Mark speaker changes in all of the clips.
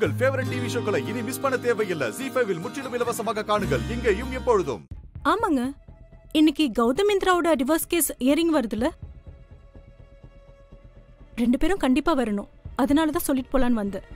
Speaker 1: உங்கள் favourite TV ஷோக்களை இனி miss பண்ண தேவையில்லை ஜி ஃபைவில் முற்றிலும் இலவசமாக காணுங்கள் இங்கேயும் எப்பொழுதும்
Speaker 2: ஆமாங்க இன்னைக்கு கௌதம் இந்திராவோட டிவோர்ஸ் கேஸ் இயரிங் வருதுல ரெண்டு பேரும் கண்டிப்பா வரணும் அதனால தான் சொல்லிட்டு போலான்னு வந்தேன்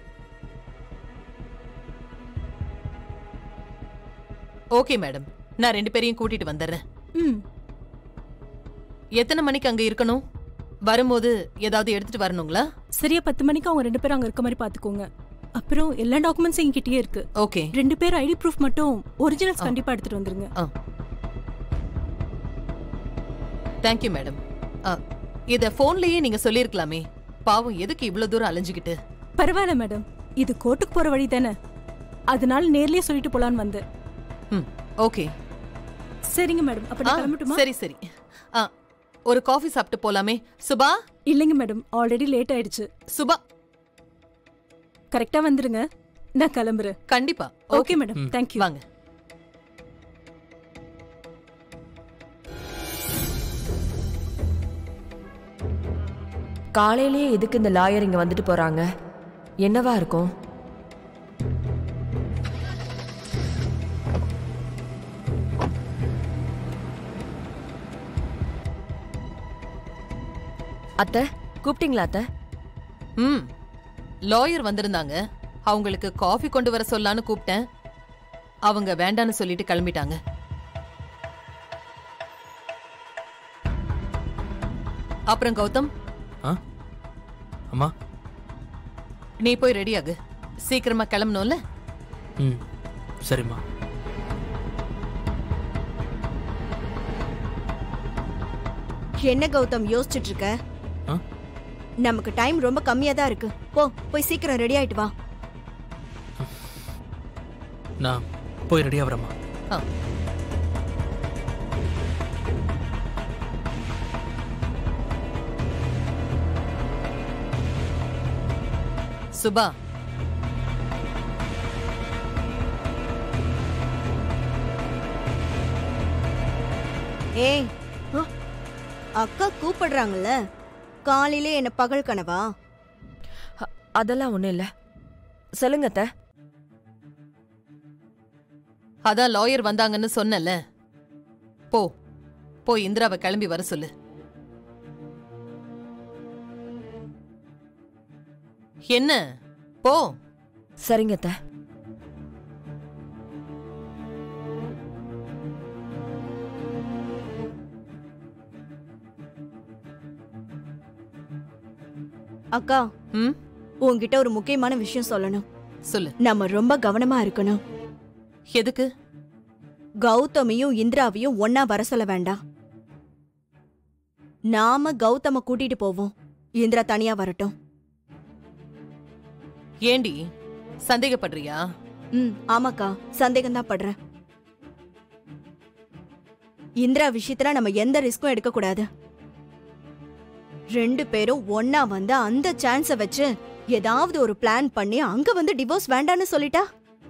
Speaker 3: ஓகே மேடம் நான் ரெண்டு பேரையும் கூட்டிட்டு வந்துடுறேன்
Speaker 2: ம்
Speaker 3: எத்தனை மணிக்கு அங்க இருக்கணும் வரும்போது ஏதாவது எடுத்துட்டு வரணுங்களா
Speaker 2: சரியா பத்து மணிக்கு அவங்க ரெண்டு பேரும் அங்க இருக்க மாதிரி பாத்துக்கோங்க அப்புறம் எல்லா டாக்குமெண்ட்ஸும் என்கிட்டயே இருக்கு
Speaker 3: ஓகே
Speaker 2: ரெண்டு பேரும் ஐடி ப்ரூஃப் மட்டும் ஒரிஜினல்ஸ் கண்டிப்பா எடுத்துட்டு வந்துருங்க
Speaker 3: ஆ தேங்க்யூ மேடம் இத போன்லயே நீங்க சொல்லியிருக்கலாமே பாவம் எதுக்கு இவ்வளவு தூரம் அலைஞ்சுக்கிட்டு
Speaker 2: பரவாயில்ல மேடம் இது கோர்ட்டுக்கு போற வழி தானே அதனால நேர்லயே சொல்லிட்டு போலான்னு வந்தேன்
Speaker 3: ம் ஓகே
Speaker 2: சரிங்க மேடம் அப்ப நான் கிளம்பட்டுமா
Speaker 3: சரி சரி ஆ ஒரு காஃபி சாப்பிட்டு போலாமே சுபா
Speaker 2: இல்லைங்க மேடம் ஆல்ரெடி லேட் ஆயிடுச்சு
Speaker 3: சுபா
Speaker 2: கரெக்டா வந்துருங்க நான் கிளம்புறேன்
Speaker 3: கண்டிப்பா
Speaker 2: ஓகே மேடம் தேங்க்யூ
Speaker 3: வாங்க
Speaker 4: காலையிலேயே எதுக்கு இந்த லாயர் இங்க வந்துட்டு போறாங்க என்னவா இருக்கும் அத்தை கூப்பிட்டீங்களா அத்தை
Speaker 3: ம் லாயர் வந்திருந்தாங்க அவங்களுக்கு காஃபி கொண்டு வர சொல்லான்னு கூப்பிட்டேன் அவங்க வேண்டான்னு சொல்லிட்டு கிளம்பிட்டாங்க அப்புறம் கௌதம்
Speaker 5: ஆ அம்மா
Speaker 3: நீ போய் ரெடி ஆகு சீக்கிரமா கிளம்பணும்ல
Speaker 5: ம் சரிம்மா
Speaker 6: என்ன கௌதம் யோசிச்சுட்டு இருக்க
Speaker 5: ஆ
Speaker 6: நமக்கு டைம் ரொம்ப கம்மியா தான் இருக்கு போ போய் சீக்கிரம் ரெடி ஆயிட்டு வா
Speaker 5: நான் போய் ரெடியாக வரேம்மா
Speaker 3: ஆ. சுபா
Speaker 6: ஏய் ஆ, அக்கா கூப்பிடுறாங்கல்ல காலையிலே என்ன பகல் கனவா
Speaker 4: அ- அதெல்லாம் ஒண்ணும் இல்ல சொல்லுங்க அத்தை
Speaker 3: அதான் லாயர் வந்தாங்கன்னு சொன்னல போ போய் இந்திராவை கிளம்பி வர சொல்லு என்ன போ
Speaker 4: சரிங்க அத்தை
Speaker 6: அக்கா
Speaker 3: ம்
Speaker 6: உன்கிட்ட ஒரு முக்கியமான விஷயம் சொல்லணும்
Speaker 3: சொல்லு
Speaker 6: நம்ம ரொம்ப கவனமா இருக்கணும்
Speaker 3: எதுக்கு
Speaker 6: கௌதமியும் இந்திராவையும் ஒன்னா வர சொல்ல வேண்டாம் நாம கௌதம கூட்டிட்டு போவோம் இந்திரா தனியா வரட்டும்
Speaker 3: ஏண்டி சந்தேகப்படுறியா
Speaker 6: ம் ஆமாக்கா சந்தேகம் தான் படுறேன் இந்திரா விஷயத்துல நம்ம எந்த ரிஸ்க்கும் எடுக்க கூடாது ரெண்டு பேரும் ஒன்னா வந்து அந்த சான்ஸ வச்சு ஏதாவது ஒரு பிளான் பண்ணி அங்க வந்து டிவோர்ஸ் வேண்டான்னு சொல்லிட்டா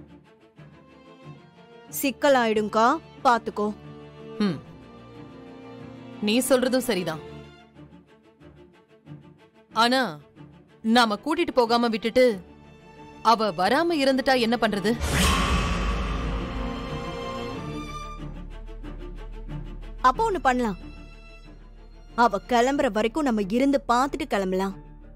Speaker 6: சிக்கலாயிடும்க்கா பாத்துக்கோ
Speaker 3: ம் நீ சொல்றதும் சரிதான் ஆனா நாம கூட்டிட்டு போகாம விட்டுட்டு அவ வராம இருந்துட்டா என்ன பண்றது
Speaker 6: அப்போ ஒண்ணு பண்ணலாம் அவ கிளம்புற வரைக்கும் நம்ம இருந்து பார்த்துட்டு கிளம்பலாம்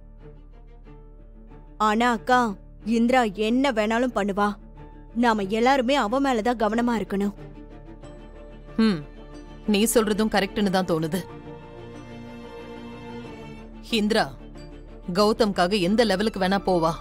Speaker 6: ஆனா அக்கா இந்திரா என்ன வேணாலும் பண்ணுவா நாம எல்லாருமே அவ மேலதான் கவனமா இருக்கணும்
Speaker 3: ம் நீ சொல்றதும் கரெக்ட்னு தான் தோணுது இந்திரா கௌதம்காக எந்த லெவலுக்கு வேணா போவா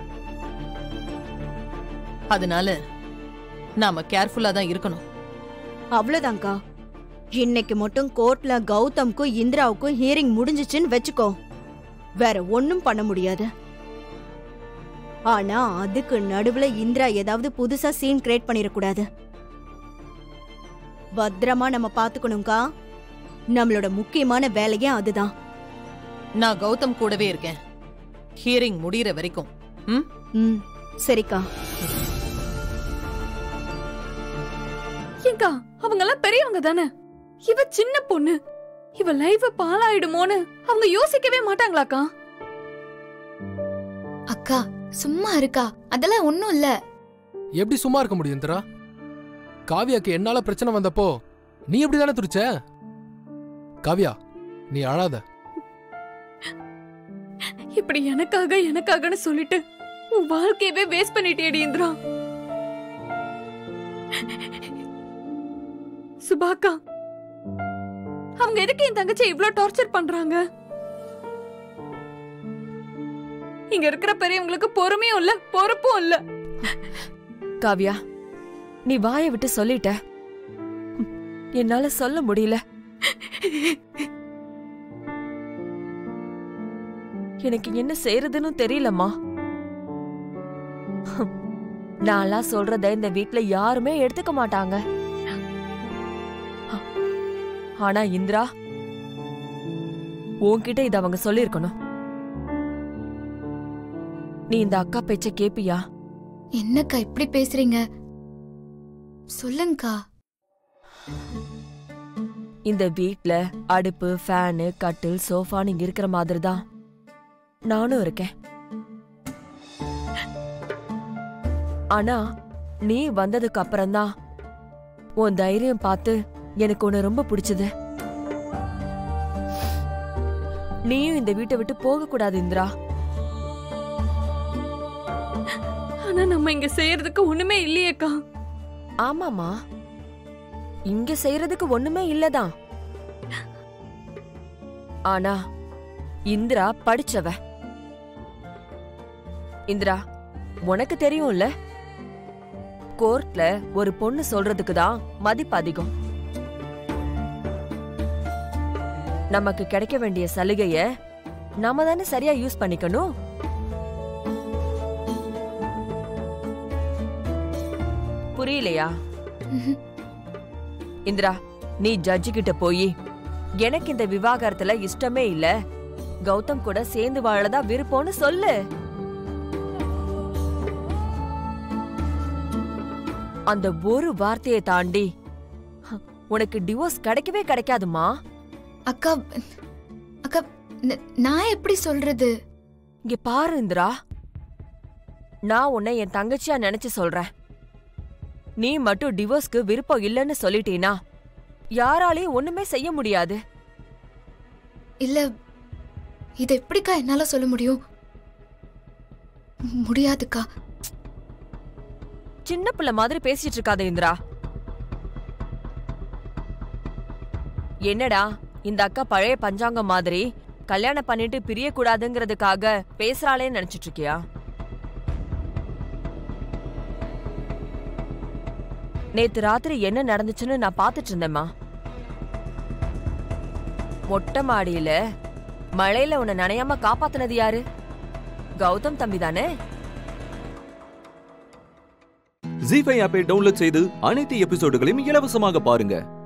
Speaker 3: அதனால நாம கேர்ஃபுல்லா தான் இருக்கணும்
Speaker 6: அவ்வளவுதான்க்கா இன்னைக்கு மட்டும் கோர்ட்ல கௌதம்க்கும் இந்திராவுக்கும் ஹியரிங் முடிஞ்சிச்சுன்னு வெச்சுக்கோ வேற ஒண்ணும் பண்ண முடியாது ஆனா அதுக்கு நடுவுல இந்திரா ஏதாவது புதுசா சீன் கிரியேட் பண்ணிடக்கூடாது பத்திரமா நம்ம பாத்துக்கணும்க்கா நம்மளோட முக்கியமான வேலையே அதுதான்
Speaker 3: நான் கௌதம் கூடவே இருக்கேன் ஹியரிங் முடியற வரைக்கும் ம்
Speaker 6: ம் சரிக்கா
Speaker 7: ஏங்கா அவங்க எல்லாம் பெரியவங்க தானே இவ சின்ன பொண்ணு இவ லைஃப் பாலாயிடுமோன்னு அவங்க யோசிக்கவே மாட்டாங்களாக்கா
Speaker 8: அக்கா சும்மா இருக்கா அதெல்லாம் ஒண்ணும் இல்ல
Speaker 9: எப்படி சும்மா இருக்க முடியும் இந்திரா காவியாக்கு என்னால பிரச்சனை வந்தப்போ நீ எப்படி தானே துடிச்ச காவியா நீ அழாத
Speaker 7: இப்படி எனக்காக எனக்காகன்னு சொல்லிட்டு உன் வாழ்க்கையவே வேஸ்ட் பண்ணிட்டேடி இந்திரா சுபாக்கா அவங்க எதுக்கு என் தங்கச்சி இவ்ளோ டார்ச்சர் பண்றாங்க இங்க இருக்கிற பெரியவங்களுக்கு பொறுமையும் இல்ல பொறுப்பும் இல்ல
Speaker 4: காவியா நீ வாயை விட்டு சொல்லிட்ட என்னால சொல்ல முடியல எனக்கு என்ன செய்யறதுன்னு தெரியலம்மா நான்லாம் சொல்றத இந்த வீட்ல யாருமே எடுத்துக்க மாட்டாங்க ஆனா இந்திரா உன்கிட்ட இத அவங்க சொல்லிருக்கணும் நீ இந்த அக்கா பேச்ச கேப்பியா
Speaker 8: என்னக்கா இப்படி பேசுறீங்க சொல்லுங்கக்கா
Speaker 4: இந்த வீட்ல அடுப்பு ஃபேனு கட்டில் சோஃபான்னு இங்க இருக்கிற மாதிரி தான் நானும் இருக்கேன் ஆனா நீ வந்ததுக்கு அப்புறம்தான் உன் தைரியம் பார்த்து எனக்கு உன்னை ரொம்ப பிடிச்சது நீயும் இந்த வீட்டை விட்டு போக கூடாது இந்திரா
Speaker 7: ஆனா நம்ம இங்க செய்யறதுக்கு ஒண்ணுமே இல்லையேக்கா
Speaker 4: ஆமாமா இங்க செய்யறதுக்கு ஒண்ணுமே இல்லதான் ஆனா இந்திரா படிச்சவ இந்திரா உனக்கு தெரியும்ல கோர்ட்ல ஒரு பொண்ணு சொல்றதுக்கு தான் மதிப்பு அதிகம் நமக்கு கிடைக்க வேண்டிய சலுகைய நாம தானே சரியா யூஸ் பண்ணிக்கணும் புரியலையா
Speaker 8: ம்ஹும்.
Speaker 4: இந்திரா நீ ஜட்ஜு கிட்ட போய் எனக்கு இந்த விவாகரத்துல இஷ்டமே இல்ல கௌதம் கூட சேர்ந்து வாழதா விருப்பம்னு சொல்லு அந்த ஒரு வார்த்தையை தாண்டி ஹ, உனக்கு டிவோர்ஸ் கிடைக்கவே கிடைக்காதுமா
Speaker 8: அக்கா அக்கா ந- நான் எப்படி சொல்றது
Speaker 4: இங்க பாரு இந்திரா நான் உன்னை என் தங்கச்சியா நினைச்சு சொல்றேன் நீ மட்டும் டிவோர்ஸ்க்கு விருப்பம் இல்லைன்னு சொல்லிட்டீனா யாராலையும் ஒண்ணுமே செய்ய முடியாது
Speaker 8: இல்ல இத எப்படிக்கா என்னால சொல்ல முடியும் முடியாதுக்கா
Speaker 4: சின்ன பிள்ளை மாதிரி பேசிட்டு இருக்காத இந்திரா என்னடா இந்த அக்கா பழைய பஞ்சாங்கம் மாதிரி கல்யாணம் பண்ணிட்டு பிரிய கூடாதுங்கிறதுக்காக பேசுறாளேன்னு நினைச்சிட்டு இருக்கியா நேத்து ராத்திரி என்ன நடந்துச்சுன்னு நான் பாத்துட்டு இருந்தேம்மா மொட்டை மாடியில மழையில உன்னை நனையாம காப்பாத்துனது யாரு கௌதம் தம்பி தானே
Speaker 10: ஜி ஃபைவ் ஆப்பை டவுன்லோட் செய்து அனைத்து எபிசோடுகளையும் இலவசமாக பாருங்க